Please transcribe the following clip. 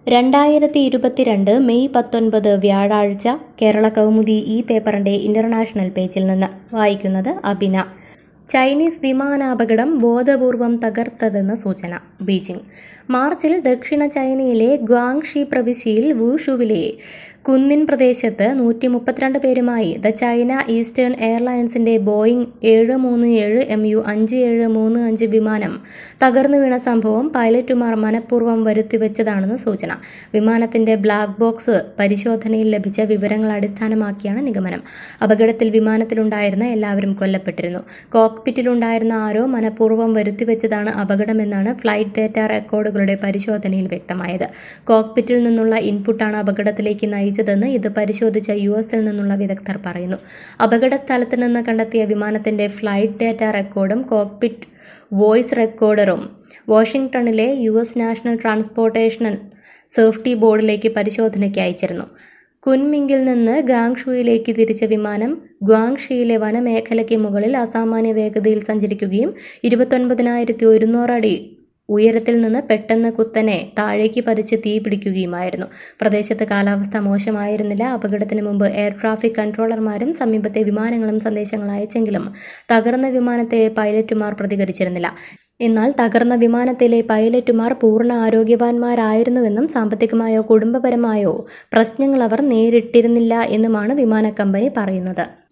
രണ്ടായിരത്തി ഇരുപത്തിരണ്ട് മെയ് പത്തൊൻപത് വ്യാഴാഴ്ച കേരള കൗമുദി ഈ പേപ്പറിന്റെ ഇന്റർനാഷണൽ പേജിൽ നിന്ന് വായിക്കുന്നത് അബിന ചൈനീസ് വിമാനാപകടം ബോധപൂർവം തകർത്തതെന്ന് സൂചന ബീജിംഗ് മാർച്ചിൽ ദക്ഷിണ ചൈനയിലെ ഗ്വാങ്ഷി പ്രവിശ്യയിൽ വൂഷുവിലെ കുന്നിൻ പ്രദേശത്ത് നൂറ്റി മുപ്പത്തിരണ്ട് പേരുമായി ദ ചൈന ഈസ്റ്റേൺ എയർലൈൻസിന്റെ ബോയിംഗ് ഏഴ് മൂന്ന് ഏഴ് എം യു അഞ്ച് ഏഴ് മൂന്ന് അഞ്ച് വിമാനം തകർന്നു വീണ സംഭവം പൈലറ്റുമാർ മനഃപൂർവ്വം വരുത്തിവെച്ചതാണെന്ന് സൂചന വിമാനത്തിന്റെ ബ്ലാക്ക് ബോക്സ് പരിശോധനയിൽ ലഭിച്ച വിവരങ്ങൾ അടിസ്ഥാനമാക്കിയാണ് നിഗമനം അപകടത്തിൽ വിമാനത്തിലുണ്ടായിരുന്ന എല്ലാവരും കൊല്ലപ്പെട്ടിരുന്നു കോക്പിറ്റിലുണ്ടായിരുന്ന ആരോ മനഃപൂർവ്വം വരുത്തിവെച്ചതാണ് അപകടമെന്നാണ് ഫ്ലൈറ്റ് ഡേറ്റ റെക്കോർഡുകളുടെ പരിശോധനയിൽ വ്യക്തമായത് കോക്പിറ്റിൽ നിന്നുള്ള ഇൻപുട്ടാണ് അപകടത്തിലേക്ക് നയിച്ചതെന്ന് ഇത് പരിശോധിച്ച യു എസിൽ നിന്നുള്ള വിദഗ്ധർ പറയുന്നു അപകട സ്ഥലത്ത് നിന്ന് കണ്ടെത്തിയ വിമാനത്തിന്റെ ഫ്ലൈറ്റ് ഡേറ്റ റെക്കോർഡും കോക്പിറ്റ് വോയിസ് റെക്കോർഡറും വാഷിംഗ്ടണിലെ U S National Transportation Safety ബോർഡിലേക്ക് പരിശോധനയ്ക്ക് അയച്ചിരുന്നു കുൻമിങ്കിൽ നിന്ന് ഗാങ്ഷുയിലേക്ക് തിരിച്ച വിമാനം ഗ്വാങ്ഷിയിലെ വനമേഖലയ്ക്ക് മുകളിൽ അസാമാന്യ വേഗതയിൽ സഞ്ചരിക്കുകയും ഇരുപത്തൊൻപതിനായിരത്തി ഒരുന്നൂറ് അടി ഉയരത്തിൽ നിന്ന് പെട്ടെന്ന് കുത്തനെ താഴേക്ക് പതിച്ച് തീ പിടിക്കുകയുമായിരുന്നു പ്രദേശത്ത് കാലാവസ്ഥ മോശമായിരുന്നില്ല അപകടത്തിന് മുമ്പ് എയർ ട്രാഫിക് കൺട്രോളർമാരും സമീപത്തെ വിമാനങ്ങളും സന്ദേശങ്ങൾ അയച്ചെങ്കിലും തകർന്ന വിമാനത്തെ പൈലറ്റുമാർ പ്രതികരിച്ചിരുന്നില്ല എന്നാൽ തകർന്ന വിമാനത്തിലെ പൈലറ്റുമാർ പൂർണ്ണ ആരോഗ്യവാന്മാരായിരുന്നുവെന്നും സാമ്പത്തികമായോ കുടുംബപരമായോ പ്രശ്നങ്ങൾ അവർ നേരിട്ടിരുന്നില്ല എന്നുമാണ് വിമാന കമ്പനി പറയുന്നത്